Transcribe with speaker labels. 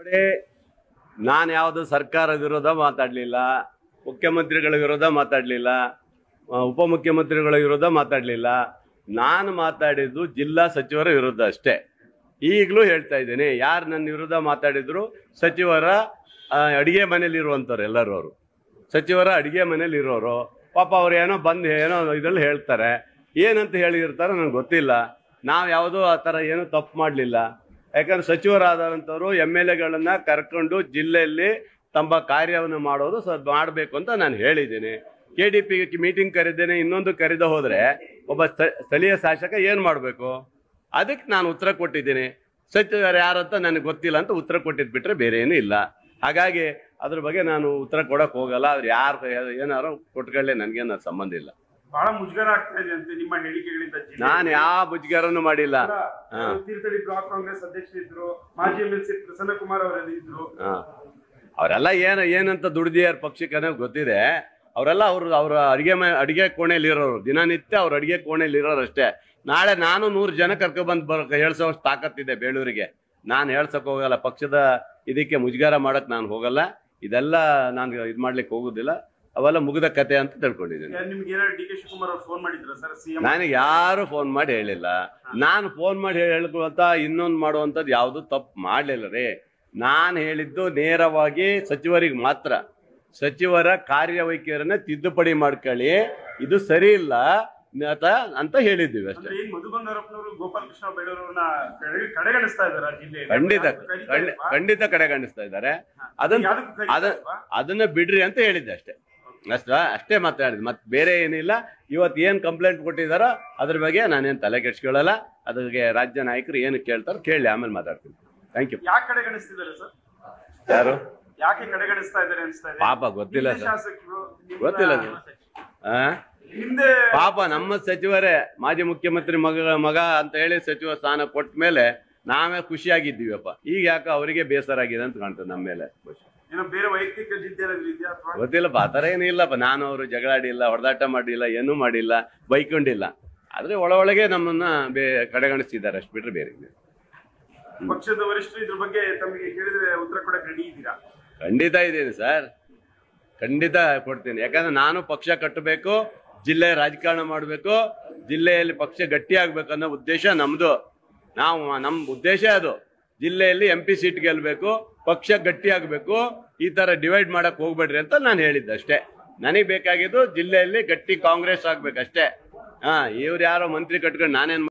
Speaker 1: ನೋಡಿ ನಾನು ಯಾವುದು ಸರ್ಕಾರ ವಿರೋಧ ಮಾತಾಡಲಿಲ್ಲ ಮುಖ್ಯಮಂತ್ರಿಗಳ ವಿರೋಧ ಮಾತಾಡಲಿಲ್ಲ ಉಪಮುಖ್ಯಮಂತ್ರಿಗಳ ವಿರೋಧ ಮಾತಾಡಲಿಲ್ಲ ನಾನು ಮಾತಾಡಿದ್ದು ಜಿಲ್ಲಾ ಸಚಿವರ ವಿರುದ್ಧ ಅಷ್ಟೇ ಈಗಲೂ ಹೇಳ್ತಾ ಇದ್ದೀನಿ ಯಾರು ನನ್ನ ವಿರುದ್ಧ ಮಾತಾಡಿದ್ರು ಸಚಿವರ ಆ, ಅಡಿಗೆ ಮನೇಲಿ ಇರುವಂಥವ್ರು ಎಲ್ಲರೂ ಅವರು ಸಚಿವರ ಅಡಿಗೆ ಮನೇಲಿ ಇರೋರು ಪಾಪ ಅವ್ರು ಏನೋ ಬಂದು ಏನೋ ಇದರಲ್ಲಿ ಹೇಳ್ತಾರೆ ಏನಂತ ಹೇಳಿರ್ತಾರೋ ನನಗೆ ಗೊತ್ತಿಲ್ಲ ನಾವು ಯಾವುದೂ ಆ ಥರ ಏನೂ ತಪ್ಪು ಮಾಡಲಿಲ್ಲ ಯಾಕಂದ್ರೆ ಸಚಿವರಾದಂಥವ್ರು ಎಮ್ ಎಲ್ ಎಗಳನ್ನ ಕರ್ಕೊಂಡು ಜಿಲ್ಲೆಯಲ್ಲಿ ತಮ್ಮ ಕಾರ್ಯವನ್ನು ಮಾಡೋದು ಸ ಮಾಡಬೇಕು ಅಂತ ನಾನು ಹೇಳಿದ್ದೀನಿ ಕೆ ಡಿ ಪಿ ಮೀಟಿಂಗ್ ಕರೆದೇನೆ ಇನ್ನೊಂದು ಕರೆದ ಹೋದರೆ ಒಬ್ಬ ಸ್ಥ- ಸ್ಥಳೀಯ ಶಾಸಕ ಏನು ಮಾಡಬೇಕು ಅದಕ್ಕೆ ನಾನು ಉತ್ತರ ಕೊಟ್ಟಿದ್ದೀನಿ ಸಚಿವರು ಯಾರಂತ ನನಗೆ ಗೊತ್ತಿಲ್ಲ ಅಂತ ಉತ್ತರ ಕೊಟ್ಟಿದ್ದು ಬಿಟ್ಟರೆ ಬೇರೆ ಏನೂ ಇಲ್ಲ ಹಾಗಾಗಿ ಅದ್ರ ಬಗ್ಗೆ ನಾನು ಉತ್ತರ ಕೊಡಕ್ಕೆ ಹೋಗಲ್ಲ ಅವ್ರು ಯಾರು ಏನಾರು ಕೊಟ್ಕೊಳ್ಳಿ ನನಗೇನು ಸಂಬಂಧ ಇಲ್ಲ
Speaker 2: ಬಹಳ ಮುಜುಗರ ಆಗ್ತಾ ಇದೆ ಅಂತೆ ನಿಮ್ಮ ಹೇಳಿಕೆಗಳಿಂದ ಜಿಲ್ಲೆ-
Speaker 1: ನಾನು ಯಾವ ಮುಜುಗರನು ಮಾಡಿಲ್ಲ ಹಾ.
Speaker 2: ತೀರ್ಥಹಳ್ಳಿ ಬ್ಲಾಕ್ ಕಾಂಗ್ರೆಸ್ ಅಧ್ಯಕ್ಷರಿದ್ರು ಮಾಜಿ M L C Prasanna Kumar ಅವರಲ್ಲಿ ಇದ್ರು
Speaker 1: ಹಾ. ಅವರೆಲ್ಲ ಏನು ಏನಂತ ದುಡ್ದಿಯಾರ ಪಕ್ಷಕ್ಕೆ ಅನ್ನೋದು ಗೊತ್ತಿದೆ ಅವರೆಲ್ಲ ಅವರು ಅವ್ರ ಅಡಿಗೆ ಮ ಅಡಿಗೆ ಕೋಣೆಯಲ್ಲಿ ಇರೋರು ದಿನನಿತ್ಯ ಅವ್ರ ಅಡಿಗೆ ಕೋಣೆಯಲ್ಲಿ ಇರೋರು ಅಷ್ಟೇ ನಾಳೆ ನಾನು ನೂರು ಜನ ಕರ್ಕೊಬಂದು ಬರ್ ಹೇಳ್ಸೋಷ್ಟು ತಾಕತ್ತಿದೆ ಬೇಳೂರಿಗೆ ನಾನು ಹೇಳ್ಸಕ್ ಹೋಗಲ್ಲ ಪಕ್ಷದ ಇದಕ್ಕೆ ಮುಜುಗರ ಮಾಡಕ್ ನಾನು ಹೋಗಲ್ಲ ಇದೆಲ್ಲ ನಾನು ಇದು ಮಾಡ್ಲಿಕ್ಕೆ ಹೋಗುದಿಲ್ಲ ಅವೆಲ್ಲ ಮುಗಿದ ಕತೆ ಅಂತ ತಿಳ್ಕೊಂಡಿದ್ದೀನಿ
Speaker 2: ಯಾರ್ ನಿಮ್ಗೆ ಏನಾದ್ರು ಡಿ ಕೆ ಶಿವಕುಮಾರ್ ಅವ್ರು ಫೋನ್ ಮಾಡಿದ್ರ ಸರ್ ಸಿಎಂ
Speaker 1: ನನಗೆ ಯಾರು ಫೋನ್ ಮಾಡಿ ಹೇಳಿಲ್ಲ ನಾನು ಫೋನ್ ಮಾಡಿ ಹೇಳ್ಕೊಳ್ತಾ ಇನ್ನೊಂದು ಮಾಡುವಂಥದ್ದು ಯಾವುದು ತಪ್ಪು ಮಾಡಲಿಲ್ಲ ರೀ ನಾನು ಹೇಳಿದ್ದು ನೇರವಾಗಿ ಸಚಿವರಿಗೆ ಮಾತ್ರ ಸಚಿವರ ಕಾರ್ಯವೈಖರಿಯನ್ನ ತಿದ್ದುಪಡಿ ಮಾಡ್ಕೊಳ್ಳಿ ಇದು ಸರಿ ಇಲ್ಲ ಅಂತ ಅಂತ ಹೇಳಿದ್ದೀವಿ ಅಷ್ಟೇ
Speaker 2: ಅಂದ್ರೆ ಏನ್ ಮಧು ಬಂಗಾರಪ್ಪನವರು ಗೋಪಾಲ್ ಕೃಷ್ಣ ಬೇಡೂರವ್ರನ್ನ ಕಡೆ- ಕಡೆಗಣಿಸ್ತಾ ಇದಾರೆ ಜಿಲ್ಲೆ
Speaker 1: ಖಂಡಿತ ಖಂಡಿ- ಖಂಡಿತ ಕಡೆಗಣಿಸ್ತಾ ಇದ್ದಾರೆ ಅದನ್ನ ಅದ ಅದನ್ನ ಬಿಡ್ರಿ ಅಂತ ಹೇಳಿದ್ದೆ ಅಷ್ಟೇ ಅಷ್ಟ ಅಷ್ಟೇ ಮಾತಾಡಿದ್ ಮತ್ತೆ ಬೇರೆ ಏನಿಲ್ಲ ಇವತ್ತು ಏನ್ ಕಂಪ್ಲೇಂಟ್ ಕೊಟ್ಟಿದಾರೋ ಅದ್ರ ಬಗ್ಗೆ ನಾನೇನ್ ತಲೆ ಕೆಡ್ಸ್ಕೊಳ್ಳಲ್ಲ ಅದಕ್ಕೆ ರಾಜ್ಯ ನಾಯಕರು ಏನು ಕೇಳ್ತಾರೋ ಕೇಳಿ ಆಮೇಲೆ ಮಾತಾಡ್ತೀನಿ ಥ್ಯಾಂಕ್ ಯು
Speaker 2: ಯಾಕೆ ಕಡೆಗಣಿಸ್ತಿದ್ದಾರೆ ಸರ್
Speaker 1: ಯಾರು
Speaker 2: ಯಾಕೆ ಕಡೆಗಣಿಸ್ತಾ ಇದ್ದಾರೆ ಅನಿಸ್ತಾ ಇದೆ
Speaker 1: ಪಾಪ ಗೊತ್ತಿಲ್ಲ
Speaker 2: ಹಿಂದೆ
Speaker 1: ಸರ್
Speaker 2: ಶಾಸಕರು ನಿಮ್ನ-
Speaker 1: ಗೊತ್ತಿಲ್ಲ ಸರ್. ಆ?
Speaker 2: ಹಿಂದೆ
Speaker 1: ಪಾಪ ನಮ್ಮ ಸಚಿವರೇ ಮಾಜಿ ಮುಖ್ಯಮಂತ್ರಿ ಮಗ ಮಗ ಅಂತ ಹೇಳಿ ಸಚಿವ ಸ್ಥಾನ ಕೊಟ್ಟ ಮೇಲೆ ನಾವೇ ಖುಷಿಯಾಗಿದ್ದೀವಪ್ಪ ಈಗ ಯಾಕೆ ಅವರಿಗೆ ಬೇಸರ ಆಗಿದೆ ಅಂತ ಕಾಣ್ತದೆ ನಮ್ಮ ಮೇಲೆ
Speaker 2: ಏನೋ ಬೇರೆ ವೈಯಕ್ತಿಕ ಜಿದ್ದೆ ಏನಾದ್ರು ಇದೆಯಾ ಅಥವಾ
Speaker 1: ಗೊತ್ತಿಲ್ಲಪ್ಪ ಆ ಥರ ಏನಿಲ್ಲಪ್ಪ ನಾನು ಅವರು ಜಗಳಾಡಿಲ್ಲ ಹೊಡೆದಾಟ ಮಾಡಿಲ್ಲ ಏನೂ ಮಾಡಿಲ್ಲ ಬೈಕೊಂಡಿಲ್ಲ ಆದ್ರೆ ಒಳ ಒಳಗೆ ನಮ್ಮನ್ನ ಬೇ ಕಡೆಗಣಿಸ್ತಿದ್ದಾರೆ ಅಷ್ಟು ಬಿಟ್ರೆ ಬೇರೆ ಏನಿಲ್ಲ.
Speaker 2: ಪಕ್ಷದ ವರಿಷ್ಠರು ಇದ್ರ ಬಗ್ಗೆ ತಮಗೆ ಕೇಳಿದ್ರೆ ಉತ್ತರ ಕೊಡಕ್ಕೆ ರೆಡಿ ಇದ್ದೀರಾ
Speaker 1: ಖಂಡಿತ ಇದ್ದೀನಿ ಸರ್ ಖಂಡಿತ ಕೊಡ್ತೀನಿ ಯಾಕಂದ್ರೆ ನಾನು ಪಕ್ಷ ಕಟ್ಟಬೇಕು ಜಿಲ್ಲೆ ರಾಜಕಾರಣ ಮಾಡಬೇಕು ಜಿಲ್ಲೆಯಲ್ಲಿ ಪಕ್ಷ ಗಟ್ಟಿಯಾಗಬೇಕು ಅನ್ನೋ ಉದ್ದೇಶ ನಮ್ದು ನಾವು ನಮ್ಮ ಉದ್ದೇಶ ಅದು ಜಿಲ್ಲೆಯಲ್ಲಿ ಎಂ ಪಿ ಸೀಟ್ ಗೆಲ್ಲಬೇಕು ಪಕ್ಷ ಗಟ್ಟಿಯಾಗಬೇಕು ಈ ತರ ಡಿವೈಡ್ ಮಾಡಕ್ ಹೋಗ್ಬೇಡ್ರಿ ಅಂತ ನಾನು ಹೇಳಿದ್ದೆ ಅಷ್ಟೇ ನನಗೆ ಬೇಕಾಗಿದ್ದು ಜಿಲ್ಲೆಯಲ್ಲಿ ಗಟ್ಟಿ ಕಾಂಗ್ರೆಸ್ ಆಗ್ಬೇಕಷ್ಟೇ ಹಾ ಇವ್ರು ಯಾರೋ ಮಂತ್ರಿ ಕಟ್ಕೊಂಡು ನಾನೇನ್